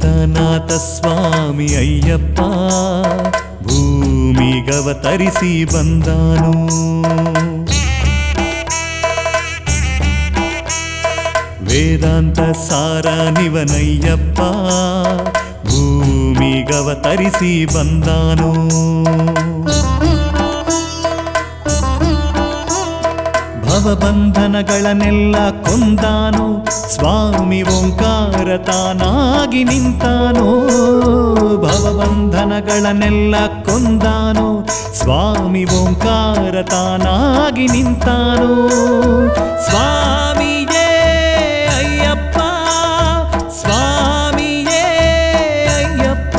ಭೂತನಾಥ ಸ್ವಾಮಿ ಅಯ್ಯಪ್ಪ ಭೂಮಿಗವತರಿಸಿ ಬಂದಾನು ವೇದಾಂತ ಸಾರ ನಿವನಯ್ಯಪ್ಪ ಭೂಮಿಗವತರಿಸಿ ಬಂದಾನು ಭವಬಂಧನಗಳನ್ನೆಲ್ಲ ಕೊಂದಾನು ಸ್ವಾಮಿ ಓಂಕಾರ ತಾನಾಗಿ ನಿಂತಾನೋ ಭವಬಂಧನಗಳನ್ನೆಲ್ಲ ಕೊಂದಾನು ಸ್ವಾಮಿ ಓಂಕಾರ ತಾನಾಗಿ ನಿಂತಾನೋ ಸ್ವಾಮಿಯೇ ಅಯ್ಯಪ್ಪ ಸ್ವಾಮಿಯೇ ಅಯ್ಯಪ್ಪ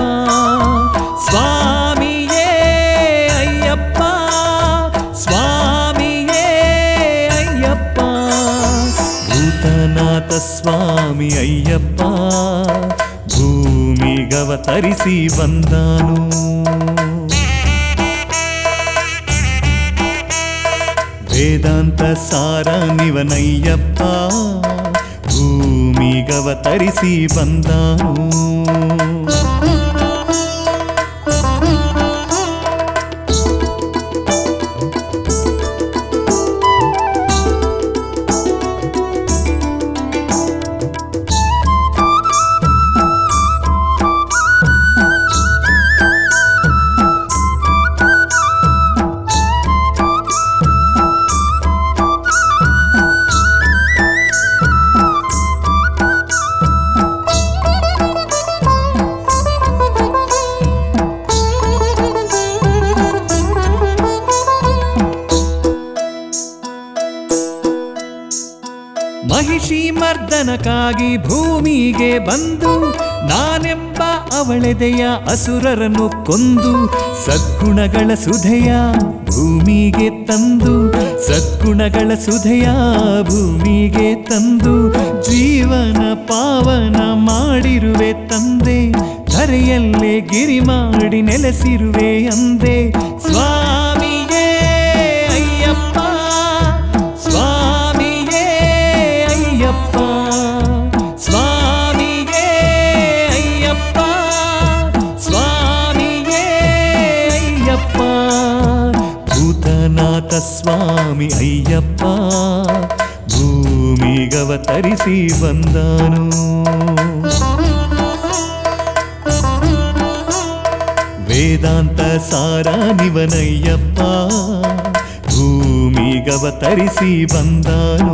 ಸ್ವಾಮಿಯೇ ಅಯ್ಯಪ್ಪ ಸ್ವಾಮಿಯೇ ಅಯ್ಯಪ್ಪ ಭೂತನಾಥ ಸ್ವಾಮಿ ಅಯ್ಯಪ್ಪ ಭೂಮಿಗವತರಿಸಿ ಬಂದಾನು ವೇದಾಂತ ಸಾರ ನಿವನಯ್ಯಪ್ಪ ಭೂಮಿಗವತರಿಸಿ ಬಂದಾನು ಮಹಿಷಿ ಮರ್ದನಕ್ಕಾಗಿ ಭೂಮಿಗೆ ಬಂದು ನಾನೆಂಬ ಅವಳೆದೆಯ ಅಸುರರನ್ನು ಕೊಂದು ಸದ್ಗುಣಗಳ ಸುಧೆಯ ಭೂಮಿಗೆ ತಂದು ಸದ್ಗುಣಗಳ ಸುಧೆಯ ಭೂಮಿಗೆ ತಂದು ಜೀವನ ಪಾವನ ಮಾಡಿರುವೆ ತಂದೆ ಧರೆಯಲ್ಲೇ ಗಿರಿ ಮಾಡಿ ನೆಲೆಸಿರುವೆ ಅಂದೆ ಸ್ವಾಮಿಯೇ ಅಯ್ಯಪ್ಪ ಸ್ವಾಮಿಯೇ ಅಯ್ಯಪ್ಪ ಸ್ವಾಮಿಯೇ ಅಯ್ಯಪ್ಪ ಸ್ವಾಮಿಯೇ ಅಯ್ಯಪ್ಪ ಭೂತನಾಥ ಸ್ವಾಮಿ ಅಯ್ಯಪ್ಪ ಭೂಮಿಗವತರಿಸಿ ಬಂದಾನು ವೇದಾಂತ ಸಾರ ನಿವನಯ್ಯಪ್ಪ ಭೂಮಿಗವತರಿಸಿ ಬಂದಾನು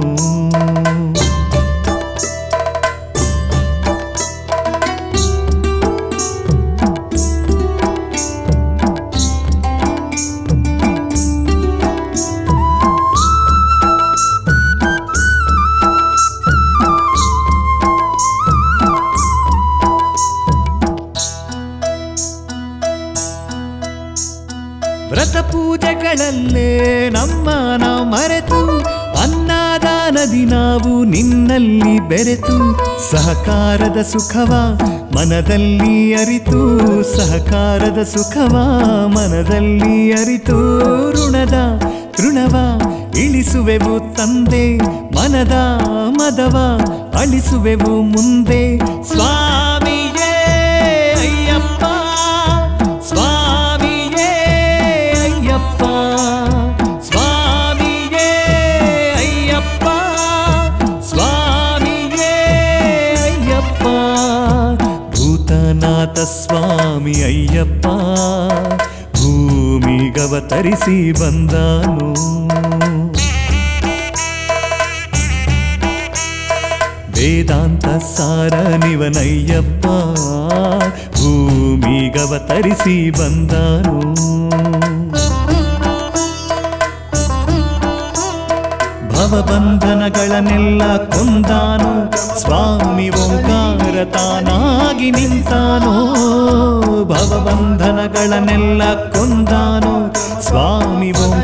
ವ್ರತ ಪೂಜೆಗಳಲ್ಲೇ ನಮ್ಮ ನಾವು ಮರೆತು ಅನ್ನದಾನದಿ ನಾವು ನಿನ್ನಲ್ಲಿ ಬೆರೆತು ಸಹಕಾರದ ಸುಖವ ಮನದಲ್ಲಿ ಅರಿತು ಸಹಕಾರದ ಸುಖವ ಮನದಲ್ಲಿ ಅರಿತು ಋಣದ ತೃಣವ ಇಳಿಸುವೆವು ತಂದೆ ಮನದ ಮದವ ಅಳಿಸುವೆವು ಮುಂದೆ ಸ್ವಾಮಿಯೇ ಅಯ್ಯಪ್ಪ ಸ್ವಾಮಿಯೇ ಅಯ್ಯಪ್ಪ ಸ್ವಾಮಿಯೇ ಅಯ್ಯಪ್ಪ ಸ್ವಾಮಿಯೇ ಅಯ್ಯಪ್ಪ ಭೂತನಾಥ ಸ್ವಾಮಿ ಅಯ್ಯಪ್ಪ ಭೂಮಿಗವತರಿಸಿ ಬಂದಾನು ವೇದಾಂತ ಸಾರ ನಿವನಯ್ಯಪ್ಪ ಭೂಮಿಗವತರಿಸಿ ಬಂದಾನು ಭವಬಂಧನಗಳನ್ನೆಲ್ಲ ಕೊಂದಾನು ಸ್ವಾಮಿ ಓಂಕಾರ ತಾನಾಗಿ ನಿಂತಾನೋ ಭವಬಂಧನಗಳನ್ನೆಲ್ಲ ಕೊಂದಾನು ಸ್ವಾಮಿ ಓಂಕಾರ